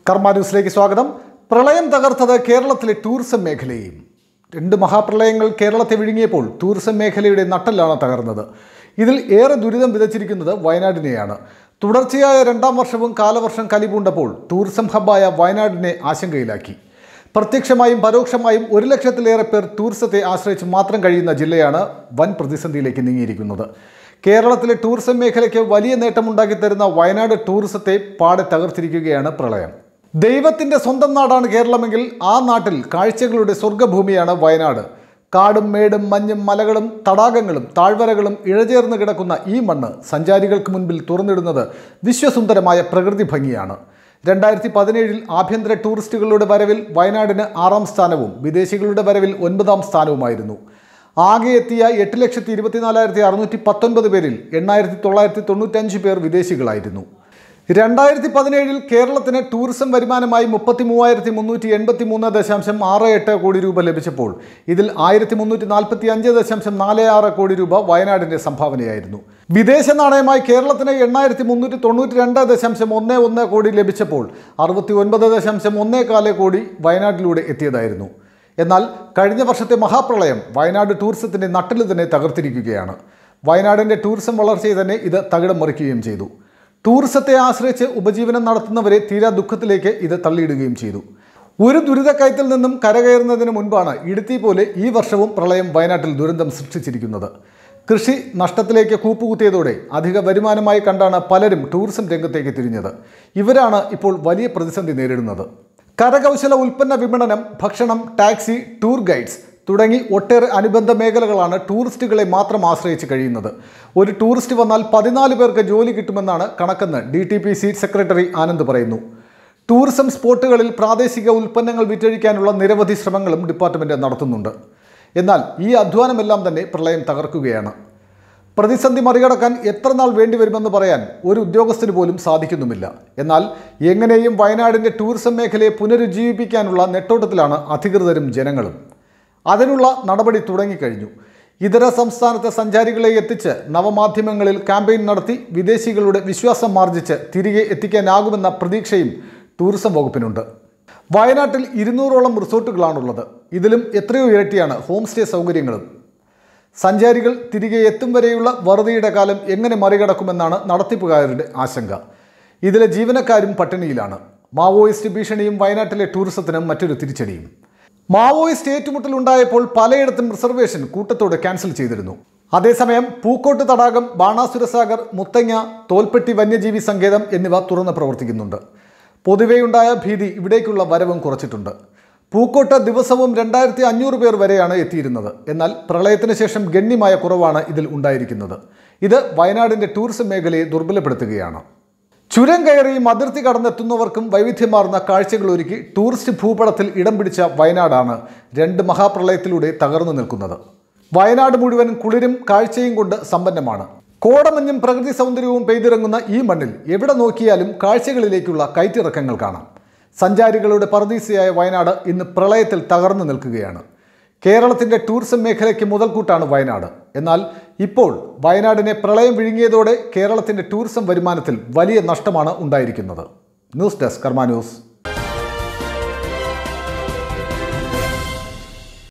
കർമ്മ ന്യൂസിലേക്ക് സ്വാഗതം പ്രളയം തകർത്തത് കേരളത്തിലെ ടൂറിസം മേഖലയെയും രണ്ട് മഹാപ്രളയങ്ങൾ കേരളത്തെ വിഴുങ്ങിയപ്പോൾ ടൂറിസം മേഖലയുടെ നട്ടെല്ലാണ് തകർന്നത് ഇതിൽ ഏറെ ദുരിതം വിതച്ചിരിക്കുന്നത് വയനാടിനെയാണ് തുടർച്ചയായ രണ്ടാം വർഷവും കാലവർഷം കലിപൂണ്ടപ്പോൾ ടൂറിസം ഹബ്ബായ വയനാടിനെ ആശങ്കയിലാക്കി പ്രത്യക്ഷമായും പരോക്ഷമായും ഒരു ലക്ഷത്തിലേറെ പേർ ടൂറിസത്തെ ആശ്രയിച്ച് മാത്രം കഴിയുന്ന ജില്ലയാണ് വൻ പ്രതിസന്ധിയിലേക്ക് നീങ്ങിയിരിക്കുന്നത് കേരളത്തിലെ ടൂറിസം മേഖലയ്ക്ക് വലിയ നേട്ടമുണ്ടാക്കി തരുന്ന വയനാട് ടൂറിസത്തെ പാടെ തകർത്തിരിക്കുകയാണ് പ്രളയം ദൈവത്തിൻ്റെ സ്വന്തം നാടാണ് കേരളമെങ്കിൽ ആ നാട്ടിൽ കാഴ്ചകളുടെ സ്വർഗ്ഗഭൂമിയാണ് വയനാട് കാടും മേടും മഞ്ഞും മലകളും തടാകങ്ങളും താഴ്വരകളും ഇഴചേർന്ന് കിടക്കുന്ന ഈ മണ്ണ് സഞ്ചാരികൾക്ക് മുൻപിൽ തുറന്നിടുന്നത് വിശ്വസുന്ദരമായ പ്രകൃതി ഭംഗിയാണ് രണ്ടായിരത്തി പതിനേഴിൽ ആഭ്യന്തര ടൂറിസ്റ്റുകളുടെ വരവിൽ വയനാടിന് ആറാം സ്ഥാനവും വിദേശികളുടെ വരവിൽ ഒൻപതാം സ്ഥാനവുമായിരുന്നു ആകെ എത്തിയ എട്ട് ലക്ഷത്തി ഇരുപത്തിനാലായിരത്തി അറുന്നൂറ്റി പത്തൊൻപത് പേരിൽ എണ്ണായിരത്തി തൊള്ളായിരത്തി തൊണ്ണൂറ്റഞ്ച് പേർ വിദേശികളായിരുന്നു രണ്ടായിരത്തി പതിനേഴിൽ കേരളത്തിന് ടൂറിസം വരുമാനമായി മുപ്പത്തി മൂവായിരത്തി മുന്നൂറ്റി എൺപത്തി മൂന്ന് ദശാംശം ആറ് എട്ട് കോടി രൂപ ലഭിച്ചപ്പോൾ ഇതിൽ ആയിരത്തി മുന്നൂറ്റി നാൽപ്പത്തി അഞ്ച് ദശാംശം നാല് ആറ് കോടി രൂപ വയനാടിന്റെ സംഭാവനയായിരുന്നു വിദേശ നാണയമായി കേരളത്തിന് എണ്ണായിരത്തി മുന്നൂറ്റി തൊണ്ണൂറ്റി രണ്ട് ദശാംശം ഒന്ന് ഒന്ന് കോടി ലഭിച്ചപ്പോൾ അറുപത്തി ഒൻപത് ദശാംശം ഒന്നേ കാല് കോടി വയനാട്ടിലൂടെ എത്തിയതായിരുന്നു എന്നാൽ കഴിഞ്ഞ വർഷത്തെ മഹാപ്രളയം വയനാട് ടൂറിസത്തിന്റെ നട്ടിൽ തന്നെ തകർത്തിരിക്കുകയാണ് വയനാടിന്റെ ടൂറിസം വളർച്ചയെ തന്നെ ഇത് തകിടം മറിക്കുകയും ചെയ്തു ടൂറിസത്തെ ആശ്രയിച്ച് ഉപജീവനം നടത്തുന്നവരെ തീരാ ദുഃഖത്തിലേക്ക് ഇത് തള്ളിയിടുകയും ചെയ്തു ഒരു ദുരിതക്കയത്തിൽ നിന്നും കരകയറുന്നതിന് മുൻപാണ് ഇടുത്തി പോലെ ഈ വർഷവും പ്രളയം വയനാട്ടിൽ ദുരന്തം സൃഷ്ടിച്ചിരിക്കുന്നത് കൃഷി നഷ്ടത്തിലേക്ക് കൂപ്പുകുത്തിയതോടെ അധിക വരുമാനമായി കണ്ടാണ് പലരും ടൂറിസം രംഗത്തേക്ക് തിരിഞ്ഞത് ഇവരാണ് ഇപ്പോൾ വലിയ പ്രതിസന്ധി നേരിടുന്നത് കരകൗശല ഉൽപ്പന്ന വിപണനം ഭക്ഷണം ടാക്സി ടൂർ ഗൈഡ്സ് തുടങ്ങി ഒട്ടേറെ അനുബന്ധ മേഖലകളാണ് ടൂറിസ്റ്റുകളെ മാത്രം ആശ്രയിച്ച് കഴിയുന്നത് ഒരു ടൂറിസ്റ്റ് വന്നാൽ പതിനാല് പേർക്ക് ജോലി കിട്ടുമെന്നാണ് കണക്കെന്ന് D T P C secretary Anand പറയുന്നു ടൂറിസം സ്പോട്ടുകളിൽ പ്രാദേശിക ഉൽപ്പന്നങ്ങൾ വിറ്റഴിക്കാനുള്ള നിരവധി ശ്രമങ്ങളും ഡിപ്പാർട്ട്മെൻറ്റ് നടത്തുന്നുണ്ട് എന്നാൽ ഈ അധ്വാനമെല്ലാം തന്നെ പ്രളയം തകർക്കുകയാണ് പ്രതിസന്ധി മറികടക്കാൻ എത്ര നാൾ വേണ്ടിവരുമെന്ന് പറയാൻ ഒരു ഉദ്യോഗസ്ഥന് പോലും സാധിക്കുന്നുമില്ല എന്നാൽ എങ്ങനെയും വയനാടിൻ്റെ ടൂറിസം മേഖലയെ പുനരുജ്ജീവിപ്പിക്കാനുള്ള നെട്ടോട്ടത്തിലാണ് അധികൃതരും ജനങ്ങളും അതിനുള്ള നടപടി തുടങ്ങിക്കഴിഞ്ഞു ഇതര സംസ്ഥാനത്തെ സഞ്ചാരികളെ എത്തിച്ച് നവമാധ്യമങ്ങളിൽ ക്യാമ്പയിൻ നടത്തി വിദേശികളുടെ വിശ്വാസം മാർജിച്ച് തിരികെ എത്തിക്കാനാകുമെന്ന പ്രതീക്ഷയും ടൂറിസം വകുപ്പിനുണ്ട് വയനാട്ടിൽ ഇരുന്നൂറോളം റിസോർട്ടുകളാണുള്ളത് ഇതിലും എത്രയോ ഇരട്ടിയാണ് ഹോം സ്റ്റേ സൗകര്യങ്ങളും സഞ്ചാരികൾ തിരികെ എത്തും വരെയുള്ള വറുതിയുടെ കാലം എങ്ങനെ മറികടക്കുമെന്നാണ് നടത്തിപ്പുകാരുടെ ആശങ്ക ഇതിലെ ജീവനക്കാരും പട്ടിണിയിലാണ് മാവോയിസ്റ്റ് ഭീഷണിയും വയനാട്ടിലെ ടൂറിസത്തിന് മറ്റൊരു തിരിച്ചടിയും മാവോയിസ്റ്റ് ഏറ്റുമുട്ടലുണ്ടായപ്പോൾ പലയിടത്തും റിസർവേഷൻ കൂട്ടത്തോടെ ക്യാൻസൽ ചെയ്തിരുന്നു അതേസമയം പൂക്കോട്ട് തടാകം ബാണാസുരസാഗർ മുത്തങ്ങ തോൽപ്പെട്ടി വന്യജീവി സങ്കേതം എന്നിവ തുറന്ന് പ്രവർത്തിക്കുന്നുണ്ട് പൊതുവെയുണ്ടായ ഭീതി ഇവിടേക്കുള്ള വരവും കുറച്ചിട്ടുണ്ട് പൂക്കോട്ട് ദിവസവും രണ്ടായിരത്തി അഞ്ഞൂറ് പേർ വരെയാണ് എത്തിയിരുന്നത് എന്നാൽ പ്രളയത്തിന് ശേഷം ഗണ്യമായ കുറവാണ് ഇതിൽ ഉണ്ടായിരിക്കുന്നത് ഇത് വയനാടിൻ്റെ ടൂറിസം മേഖലയെ ദുർബലപ്പെടുത്തുകയാണ് ചുരം കയറിയും അതിർത്തി കടന്നെത്തുന്നവർക്കും വൈവിധ്യമാർന്ന കാഴ്ചകൾ ഒരുക്കി ടൂറിസ്റ്റ് ഭൂപടത്തിൽ ഇടം പിടിച്ച വയനാടാണ് രണ്ട് മഹാപ്രളയത്തിലൂടെ തകർന്നു നിൽക്കുന്നത് വയനാട് മുഴുവൻ കുളിരും കാഴ്ചയും കൊണ്ട് സമ്പന്നമാണ് കോടമഞ്ഞും പ്രകൃതി സൗന്ദര്യവും പെയ്തിറങ്ങുന്ന ഈ മണ്ണിൽ എവിടെ നോക്കിയാലും കാഴ്ചകളിലേക്കുള്ള കയറ്റിറക്കങ്ങൾ കാണാം സഞ്ചാരികളുടെ പറദീസയായ വയനാട് ഇന്ന് പ്രളയത്തിൽ തകർന്നു നിൽക്കുകയാണ് കേരളത്തിൻ്റെ ടൂറിസം മേഖലയ്ക്ക് മുതൽക്കൂട്ടാണ് വയനാട് എന്നാൽ ഇപ്പോൾ വയനാടിനെ പ്രളയം വിഴുങ്ങിയതോടെ കേരളത്തിൻ്റെ ടൂറിസം വരുമാനത്തിൽ വലിയ നഷ്ടമാണ് ഉണ്ടായിരിക്കുന്നത് ന്യൂസ് ഡെസ്ക് കർമ്മ ന്യൂസ്